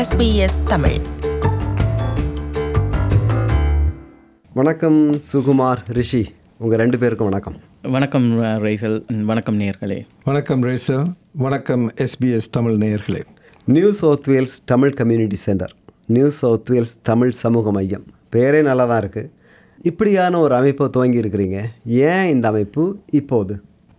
SBS Tamil வணக்கம் சுகுமார் ரிஷி உங்கள் ரெண்டு பேருக்கும் வணக்கம் வணக்கம் அஹ், ரைசல் வணக்கம் நேயர்களே வணக்கம் ரேசல் வணக்கம் எஸ்பிஎஸ் தமிழ் நேயர்களே New South Wales Tamil community centre New South Wales Tamil சமூக மையம் பேரே நல்லா தான் இருக்குது இப்படியான ஒரு அமைப்பை துவங்கி இருக்கிறீங்க ஏன் இந்த அமைப்பு இப்போது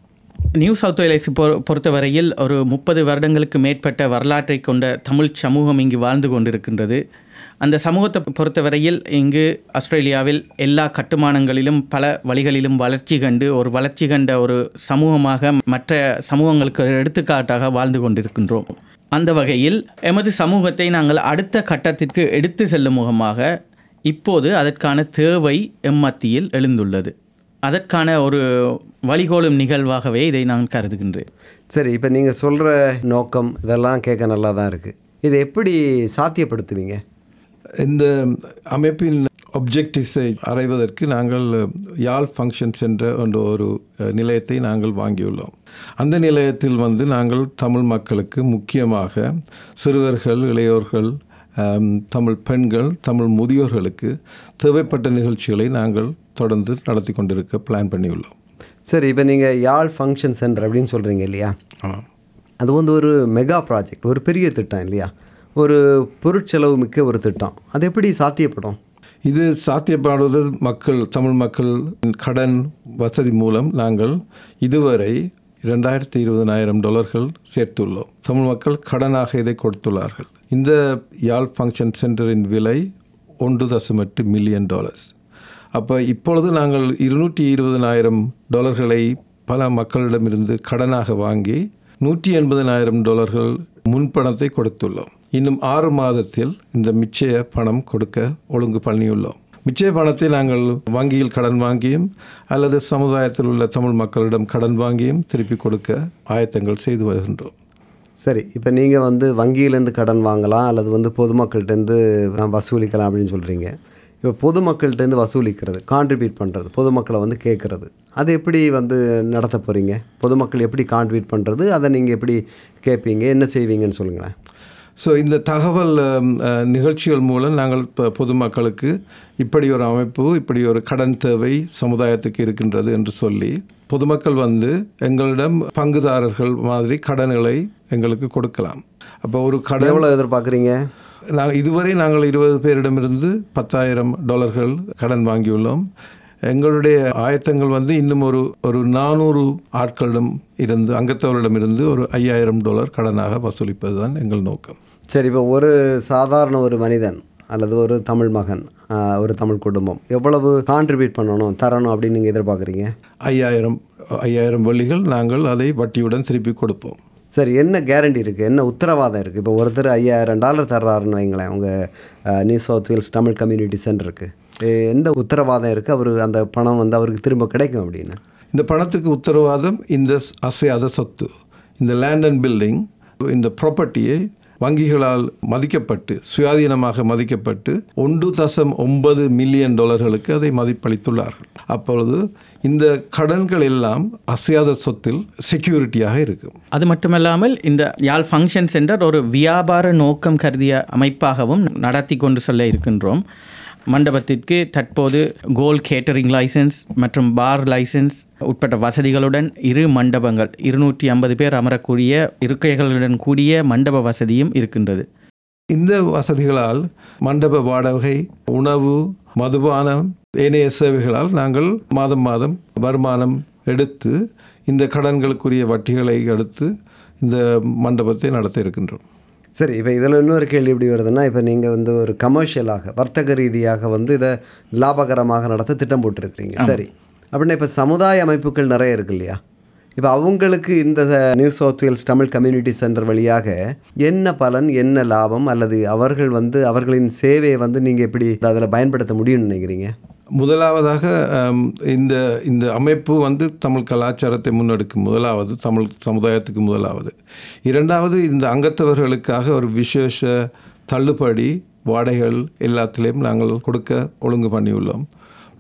நியூ சவுத் வேலைஸ் பொ பொறுத்தவரையில் ஒரு முப்பது வருடங்களுக்கு மேற்பட்ட வரலாற்றை கொண்ட தமிழ் சமூகம் இங்கு வாழ்ந்து கொண்டிருக்கின்றது அந்த சமூகத்தை பொறுத்தவரையில் இங்கு ஆஸ்திரேலியாவில் எல்லா கட்டுமானங்களிலும் பல வழிகளிலும் வளர்ச்சி கண்டு ஒரு வளர்ச்சி கண்ட ஒரு சமூகமாக மற்ற சமூகங்களுக்கு ஒரு எடுத்துக்காட்டாக வாழ்ந்து கொண்டிருக்கின்றோம் அந்த வகையில் எமது சமூகத்தை நாங்கள் அடுத்த கட்டத்திற்கு எடுத்து செல்லும் முகமாக இப்போது அதற்கான தேவை எம் மத்தியில் எழுந்துள்ளது அதற்கான ஒரு வழிகோலும் நிகழ்வாகவே இதை நான் கருதுகின்றேன் சரி இப்போ நீங்கள் சொல்கிற நோக்கம் இதெல்லாம் கேட்க நல்லா தான் இருக்குது இதை எப்படி சாத்தியப்படுத்துவீங்க இந்த அமைப்பின் ஒப்ஜெக்டிவ்ஸை அடைவதற்கு நாங்கள் யாழ் ஃபங்க்ஷன்ஸ் என்ற என்ற ஒரு அஹ், நிலையத்தை நாங்கள் வாங்கியுள்ளோம் அந்த நிலையத்தில் வந்து நாங்கள் தமிழ் மக்களுக்கு முக்கியமாக சிறுவர்கள் இளையோர்கள் ஆம், தமிழ் பெண்கள் தமிழ் முதியோர்களுக்கு தேவைப்பட்ட நிகழ்ச்சிகளை நாங்கள் தொடர்ந்து நடத்தி கொண்டிருக்க பிளான் பண்ணியுள்ளோம் சரி இப்போ நீங்கள் யாழ் ஃபங்க்ஷன் சென்டர் அப்படின்னு சொல்கிறீங்க இல்லையா ஆமாம் அது வந்து ஒரு மெகா ப்ராஜெக்ட் ஒரு பெரிய திட்டம் இல்லையா ஒரு பொருட்செலவு மிக்க ஒரு திட்டம் அது எப்படி சாத்தியப்படும் இது சாத்தியப்படுவது மக்கள் தமிழ் மக்கள் கடன் வசதி மூலம் நாங்கள் இதுவரை இரண்டாயிரத்தி இருபதனாயிரம் டாலர்கள் சேர்த்துள்ளோம் தமிழ் மக்கள் கடனாக இதை கொடுத்துள்ளார்கள் இந்த யாழ் ஃபங்க்ஷன் சென்டரின் விலை ஒன்று தசமெட்டு மில்லியன் டாலர்ஸ் அப்போ இப்பொழுது நாங்கள் இருநூற்றி இருபதனாயிரம் டாலர்களை பல மக்களிடமிருந்து கடனாக வாங்கி நூற்றி எண்பதனாயிரம் டாலர்கள் முன்பணத்தை கொடுத்துள்ளோம் இன்னும் ஆறு மாதத்தில் இந்த மிச்சய பணம் கொடுக்க ஒழுங்கு பண்ணியுள்ளோம் மிச்சய பணத்தை நாங்கள் வங்கியில் கடன் வாங்கியும் அல்லது சமுதாயத்தில் உள்ள தமிழ் மக்களிடம் கடன் வாங்கியும் திருப்பி கொடுக்க ஆயத்தங்கள் செய்து வருகின்றோம் சரி இப்போ நீங்கள் வந்து வங்கியிலேருந்து கடன் வாங்கலாம் அல்லது வந்து பொதுமக்கள்கிட்டேருந்து வசூலிக்கலாம் அப்படின்னு சொல்கிறீங்க இப்போ பொதுமக்கள்கிட்டேருந்து வசூலிக்கிறது கான்ட்ரிபியூட் பண்ணுறது பொதுமக்களை வந்து கேட்குறது அது எப்படி வந்து நடத்த போகிறீங்க பொதுமக்கள் எப்படி கான்ட்ரிபியூட் பண்ணுறது அதை நீங்கள் எப்படி கேட்பீங்க என்ன செய்வீங்கன்னு சொல்லுங்களேன் ஸோ இந்த தகவல் அம், அஹ், நிகழ்ச்சிகள் மூலம் நாங்கள் இப்போ பொதுமக்களுக்கு இப்படி ஒரு அமைப்பு இப்படி ஒரு கடன் தேவை சமுதாயத்துக்கு இருக்கின்றது என்று சொல்லி பொதுமக்கள் வந்து எங்களிடம் பங்குதாரர்கள் மாதிரி கடன்களை எங்களுக்கு கொடுக்கலாம் அப்போ ஒரு கடன் எவ்வளோ எதிர்பார்க்குறீங்க நாங்கள் இதுவரை நாங்கள் இருபது பேரிடமிருந்து பத்தாயிரம் டாலர்கள் கடன் வாங்கியுள்ளோம் எங்களுடைய ஆயத்தங்கள் வந்து இன்னும் ஒரு ஒரு நானூறு ஆட்களிடம் இருந்து அங்கத்தவரிடம் இருந்து ஒரு ஐயாயிரம் டாலர் கடனாக வசூலிப்பது தான் எங்கள் நோக்கம் சரி இப்போ ஒரு சாதாரண ஒரு மனிதன் அல்லது ஒரு தமிழ் மகன் ஆஹ், ஒரு தமிழ் குடும்பம் எவ்வளவு கான்ட்ரிபியூட் பண்ணணும் தரணும் அப்படின்னு நீங்கள் எதிர்பார்க்குறீங்க ஐயாயிரம் ஐயாயிரம் வள்ளிகள் நாங்கள் அதை வட்டியுடன் திருப்பி கொடுப்போம் சரி என்ன கேரண்டி இருக்குது என்ன உத்தரவாதம் இருக்குது இப்போ ஒருத்தர் ஐயாயிரம் டாலர் தர்றாருன்னு வைங்களேன் உங்கள் New South Wales Tamil community சென்டருக்கு எந்த உத்தரவாதம் இருக்குது அவர் அந்த பணம் வந்து அவருக்கு திரும்ப கிடைக்கும் அப்படின்னு இந்த பணத்துக்கு உத்தரவாதம் இந்த ஸ்- அசையாத சொத்து இந்த லேண்ட் அண்ட் பில்டிங் இந்த ப்ராப்பர்ட்டியை வங்கிகளால் மதிக்கப்பட்டு சுயாதீனமாக மதிக்கப்பட்டு ஒன்று தசம் ஒன்பது மில்லியன் டாலர்களுக்கு அதை மதிப்பளித்துள்ளார்கள் அப்பொழுது இந்த கடன்கள் எல்லாம் அசையாத சொத்தில் செக்யூரிட்டியாக இருக்கும் அது மட்டுமல்லாமல் இந்த யாழ் ஃபங்க்ஷன் சென்டர் ஒரு வியாபார நோக்கம் கருதிய அமைப்பாகவும் நடத்தி கொண்டு செல்ல இருக்கின்றோம் மண்டபத்திற்கு தற்போது கோல் கேட்டரிங் லைசன்ஸ் மற்றும் பார் லைசன்ஸ் உட்பட்ட வசதிகளுடன் இரு மண்டபங்கள் இருநூற்றி ஐம்பது பேர் அமரக்கூடிய இருக்கைகளுடன் கூடிய மண்டப வசதியும் இருக்கின்றது இந்த வசதிகளால் மண்டப வாடகை உணவு மதுபானம் ஏனைய சேவைகளால் நாங்கள் மாதம் மாதம் வருமானம் எடுத்து இந்த கடன்களுக்குரிய வட்டிகளை எடுத்து இந்த மண்டபத்தை நடத்த இருக்கின்றோம் சரி இப்போ இதில் இன்னொரு கேள்வி எப்படி வருதுன்னா இப்போ நீங்கள் வந்து ஒரு கமர்ஷியலாக வர்த்தக ரீதியாக வந்து இதை லாபகரமாக நடத்த திட்டம் போட்டிருக்கிறீங்க சரி அப்படின்னா இப்போ சமுதாய அமைப்புகள் நிறைய இருக்கு இல்லையா இப்போ அவங்களுக்கு இந்த New South Wales Tamil community centre வழியாக என்ன பலன் என்ன லாபம் அல்லது அவர்கள் வந்து அவர்களின் சேவையை வந்து நீங்கள் எப்படி அதில் பயன்படுத்த முடியும்னு நினைக்கிறீங்க முதலாவதாக ஆம், இந்த இந்த அமைப்பு வந்து தமிழ் கலாச்சாரத்தை முன்னெடுக்கும் முதலாவது தமிழ் சமுதாயத்துக்கு முதலாவது இரண்டாவது இந்த அங்கத்தவர்களுக்காக ஒரு விசேஷ தள்ளுபடி வாடகைகள் எல்லாத்திலையும் நாங்கள் கொடுக்க ஒழுங்கு பண்ணியுள்ளோம்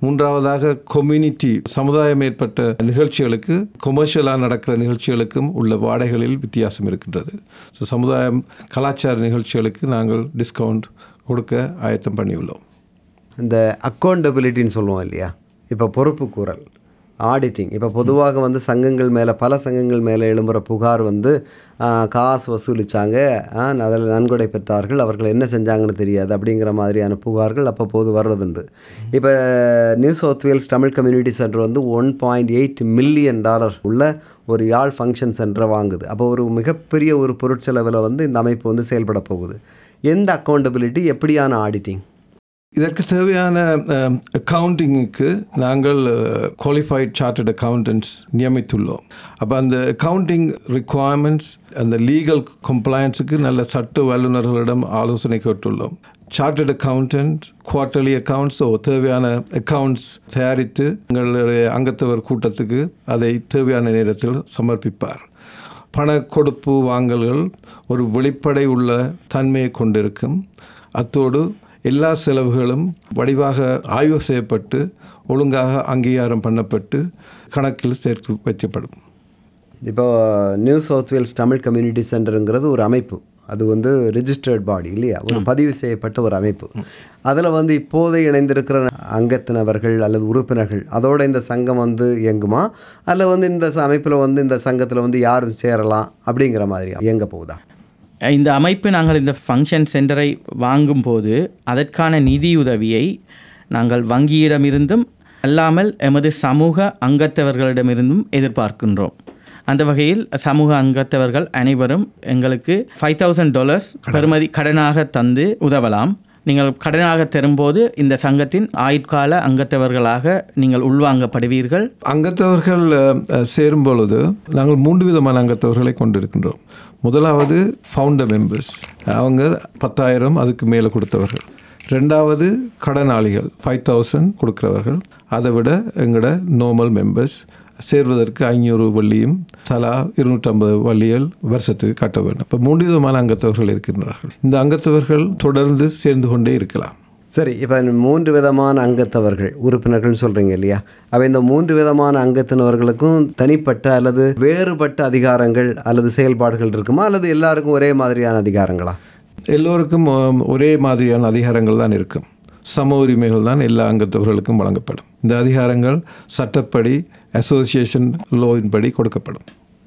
மூன்றாவதாக கம்யூனிட்டி சமுதாயம் ஏற்பட்ட நிகழ்ச்சிகளுக்கு கொமர்ஷியலாக நடக்கிற நிகழ்ச்சிகளுக்கும் உள்ள வாடகைகளில் வித்தியாசம் இருக்கின்றது ஸோ சமுதாயம் கலாச்சார நிகழ்ச்சிகளுக்கு நாங்கள் டிஸ்கவுண்ட் கொடுக்க ஆயத்தம் பண்ணியுள்ளோம் இந்த அக்கௌண்டபிலிட்டின்னு சொல்லுவோம் இல்லையா இப்போ பொறுப்பு கூறல் ஆடிட்டிங் இப்போ பொதுவாக வந்து சங்கங்கள் மேலே பல சங்கங்கள் மேலே எழும்புகிற புகார் வந்து ஆ, காசு வசூலித்தாங்க அதில் நன்கொடை பெற்றார்கள் அவர்கள் என்ன செஞ்சாங்கன்னு தெரியாது அப்படிங்கிற மாதிரியான புகார்கள் அப்பப்போது வர்றதுண்டு இப்போ New South Wales Tamil community centre வந்து one point eight million dollar உள்ள ஒரு யாழ் ஃபங்க்ஷன் சென்டரை வாங்குது அப்போ ஒரு மிகப்பெரிய ஒரு பொருட்செலவில் வந்து இந்த அமைப்பு வந்து செயல்பட போகுது எந்த அக்கௌண்டபிலிட்டி எப்படியான ஆடிட்டிங் இதற்கு தேவையான அக்கவுண்டிங்குக்கு நாங்கள் குவாலிஃபைட் சார்ட்டர்ட் அக்கவுண்டன்ட்ஸ் நியமித்துள்ளோம் அப்போ அந்த அக்கவுண்டிங் ரிக்குவயர்மெண்ட்ஸ் அந்த லீகல் கம்ப்ளைண்ட்ஸுக்கு நல்ல சட்ட வல்லுநர்களிடம் ஆலோசனை கேட்டுள்ளோம் சார்ட்டர்ட் அக்கவுண்டன்ட் குவார்ட்டர்லி அக்கவுண்ட்ஸ் ஓ தேவையான அக்கவுண்ட்ஸ் தயாரித்து எங்களுடைய அங்கத்தவர் கூட்டத்துக்கு அதை தேவையான நேரத்தில் சமர்ப்பிப்பார் பண கொடுப்பு வாங்கல்கள் ஒரு வெளிப்படை உள்ள தன்மையை கொண்டிருக்கும் அத்தோடு எல்லா செலவுகளும் வடிவாக ஆய்வு செய்யப்பட்டு ஒழுங்காக அங்கீகாரம் பண்ணப்பட்டு கணக்கில் சேர்த்து வைக்கப்படும் இப்போ New South Wales Tamil community சென்டருங்கிறது ஒரு அமைப்பு அது வந்து ரிஜிஸ்டர்ட் பாடி இல்லையா ஒரு பதிவு செய்யப்பட்ட ஒரு அமைப்பு அதில் வந்து இப்போதை இணைந்திருக்கிற அங்கத்தினவர்கள் அல்லது உறுப்பினர்கள் அதோட இந்த சங்கம் வந்து இயங்குமா அல்ல வந்து இந்த அமைப்பில் வந்து இந்த சங்கத்தில் வந்து யாரும் சேரலாம் அப்படிங்கிற மாதிரி இயங்க போகுதா இந்த அமைப்பு நாங்கள் இந்த ஃபங்க்ஷன் சென்டரை வாங்கும்போது அதற்கான நிதியுதவியை நாங்கள் வங்கியிடமிருந்தும் அல்லாமல் எமது சமூக அங்கத்தவர்களிடமிருந்தும் எதிர்பார்க்கின்றோம் அந்த வகையில் சமூக அங்கத்தவர்கள் அனைவரும் எங்களுக்கு ஃபைவ் தௌசண்ட் டாலர்ஸ் பெறுமதி கடனாக தந்து உதவலாம் நீங்கள் கடனாக தரும்போது இந்த சங்கத்தின் ஆயுட்கால அங்கத்தவர்களாக நீங்கள் உள்வாங்கப்படுவீர்கள் அங்கத்தவர்கள் அஹ், அஹ், சேரும் பொழுது நாங்கள் மூன்று விதமான அங்கத்தவர்களை கொண்டிருக்கின்றோம் முதலாவது ஃபவுண்டர் மெம்பர்ஸ் அவங்க பத்தாயிரம் அதுக்கு மேலே கொடுத்தவர்கள் ரெண்டாவது கடனாளிகள் ஃபைவ் தௌசண்ட் கொடுக்குறவர்கள் அதை விட எங்களோட நார்மல் மெம்பர்ஸ் சேர்வதற்கு ஐநூறு வள்ளியும் தலா இருநூற்றம்பது வள்ளிகள் வருஷத்துக்கு கட்ட வேண்டும் இப்போ மூன்று விதமான அங்கத்தவர்கள் இருக்கின்றார்கள் இந்த அங்கத்தவர்கள் தொடர்ந்து சேர்ந்து கொண்டே இருக்கலாம் சரி இப்போ மூன்று விதமான அங்கத்தவர்கள் உறுப்பினர்கள்னு சொல்கிறீங்க இல்லையா அப்போ இந்த மூன்று விதமான அங்கத்தினவர்களுக்கும் தனிப்பட்ட அல்லது வேறுபட்ட அதிகாரங்கள் அல்லது செயல்பாடுகள் இருக்குமா அல்லது எல்லாருக்கும் ஒரே மாதிரியான அதிகாரங்களா எல்லோருக்கும் ஆம், ஒரே மாதிரியான அதிகாரங்கள் தான் இருக்கும் சம உரிமைகள் தான் எல்லா அங்கத்தவர்களுக்கும் வழங்கப்படும் இந்த அதிகாரங்கள் சட்டப்படி அசோசியேஷன் லோவின் படி கொடுக்கப்படும்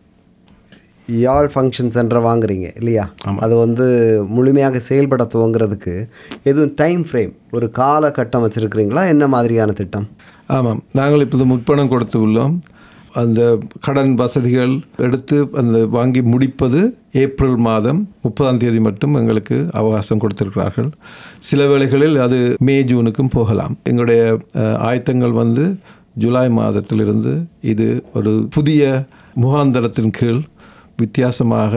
யாழ் ஃபங்க்ஷன் சென்டரை வாங்குறீங்க இல்லையா அது வந்து முழுமையாக செயல்பட துவங்குறதுக்கு எதுவும் டைம் ஃப்ரேம் ஒரு காலகட்டம் வச்சுருக்கிறீங்களா என்ன மாதிரியான திட்டம் ஆமாம் நாங்கள் இப்போது முற்பணம் கொடுத்து உள்ளோம் அந்த கடன் வசதிகள் எடுத்து அந்த வாங்கி முடிப்பது ஏப்ரல் மாதம் முப்பதாம் தேதி மட்டும் எங்களுக்கு அவகாசம் கொடுத்திருக்கிறார்கள் சில வேளைகளில் அது மே ஜூனுக்கும் போகலாம் எங்களுடைய அஹ், ஆயத்தங்கள் வந்து ஜூலை மாதத்திலிருந்து இது ஒரு புதிய முகாந்தரத்தின் கீழ் வித்தியாசமாக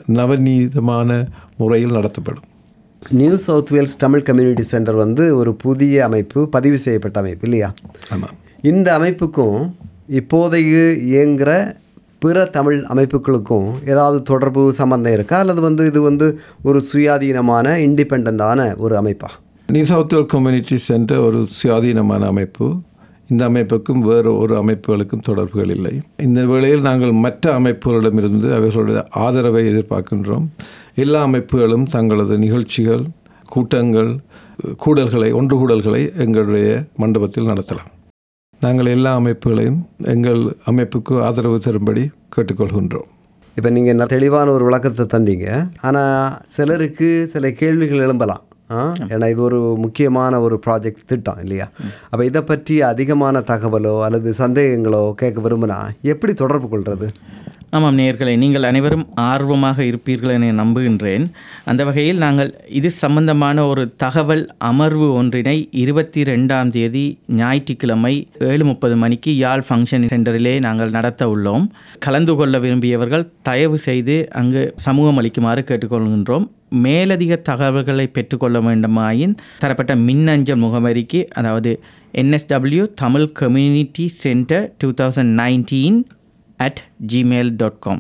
நவநீதமான முறையில் நடத்தப்படும் New South Wales Tamil community centre வந்து ஒரு புதிய அமைப்பு பதிவு செய்யப்பட்ட அமைப்பு இல்லையா ஆமாம் இந்த அமைப்புக்கும் இப்போதைக்கு இயங்குகிற பிற தமிழ் அமைப்புகளுக்கும் ஏதாவது தொடர்பு சம்பந்தம் இருக்கா அல்லது வந்து இது வந்து ஒரு சுயாதீனமான இண்டிபெண்டான ஒரு அமைப்பா New South Wales community centre ஒரு சுயாதீனமான அமைப்பு இந்த அமைப்புக்கும் வேறு ஒரு அமைப்புகளுக்கும் தொடர்புகள் இல்லை இந்த வேளையில் நாங்கள் மற்ற அமைப்புகளிடமிருந்து அவர்களுடைய ஆதரவை எதிர்பார்க்கின்றோம் எல்லா அமைப்புகளும் தங்களது நிகழ்ச்சிகள் கூட்டங்கள் கூடல்களை ஒன்று கூடல்களை எங்களுடைய மண்டபத்தில் நடத்தலாம் நாங்கள் எல்லா அமைப்புகளையும் எங்கள் அமைப்புக்கு ஆதரவு தரும்படி கேட்டுக்கொள்கின்றோம் இப்போ நீங்கள் தெளிவான ஒரு விளக்கத்தை தந்தீங்க ஆனால் சிலருக்கு சில கேள்விகள் எழும்பலாம் ஆ? ஏன்னா இது ஒரு முக்கியமான ஒரு ப்ராஜெக்ட் திட்டம் இல்லையா அப்போ இதை பற்றி அதிகமான தகவலோ அல்லது சந்தேகங்களோ கேட்க விரும்பினா எப்படி தொடர்பு கொள்வது ஆமாம் நேயர்களே நீங்கள் அனைவரும் ஆர்வமாக இருப்பீர்கள் என நம்புகின்றேன் அந்த வகையில் நாங்கள் இது சம்பந்தமான ஒரு தகவல் அமர்வு ஒன்றினை இருபத்தி ரெண்டாம் தேதி ஞாயிற்றுக்கிழமை ஏழு முப்பது மணிக்கு யாழ் ஃபங்க்ஷன் சென்டரிலே நாங்கள் நடத்த உள்ளோம் கலந்து கொள்ள விரும்பியவர்கள் தயவு செய்து அங்கு சமூகம் அளிக்குமாறு கேட்டுக்கொள்கின்றோம் மேலதிக தகவல்களை பெற்றுக்கொள்ள வேண்டுமாயின் தரப்பட்ட மின்னஞ்சல் முகவரிக்கு அதாவது NSW Tamil community centre two thousand nineteen at gmail.com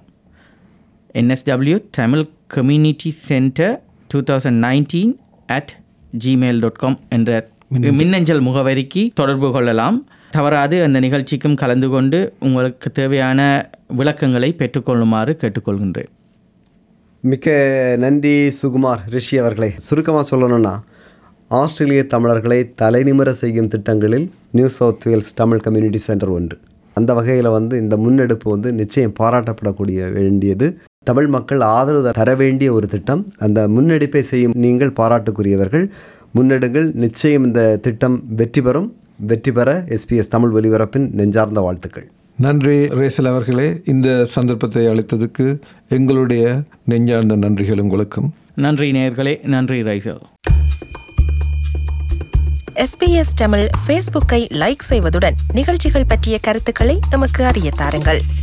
nsw tamil community center 2019 at gmail.com என்ற மின்னஞ்சல் முகவரிக்கு தொடர்பு கொள்ளலாம் தவறாது அந்த நிகழ்ச்சிக்கும் கலந்து கொண்டு உங்களுக்கு தேவையான விளக்கங்களை பெற்றுக்கொள்ளுமாறு கேட்டுக்கொள்கின்றேன் மிக்க நன்றி சுகுமார் ரிஷி அவர்களே சுருக்கமாக சொல்லணும்னா ஆஸ்திரேலிய தமிழர்களை தலைநிமிர செய்யும் திட்டங்களில் New South Wales Tamil community centre ஒன்று அந்த வகையில் வந்து இந்த முன்னெடுப்பு வந்து நிச்சயம் பாராட்டப்படக்கூடிய வேண்டியது தமிழ் மக்கள் ஆதரவு தர வேண்டிய ஒரு திட்டம் அந்த முன்னெடுப்பை செய்யும் நீங்கள் பாராட்டுக்குரியவர்கள் முன்னெடுங்கள் நிச்சயம் இந்த திட்டம் வெற்றி பெறும் வெற்றி பெற எஸ்பிஎஸ் தமிழ் ஒலிபரப்பின் நெஞ்சார்ந்த வாழ்த்துக்கள் நன்றி ரேசல் அவர்களே இந்த சந்தர்ப்பத்தை அளித்ததுக்கு எங்களுடைய நெஞ்சார்ந்த நன்றிகள் உங்களுக்கும் நன்றி நேயர்களே நன்றி ரைசல் எஸ்பிஎஸ் தமிழ் ஃபேஸ்புக்கை லைக் செய்வதுடன் நிகழ்ச்சிகள் பற்றிய கருத்துக்களை எமக்கு அறிய தாருங்கள்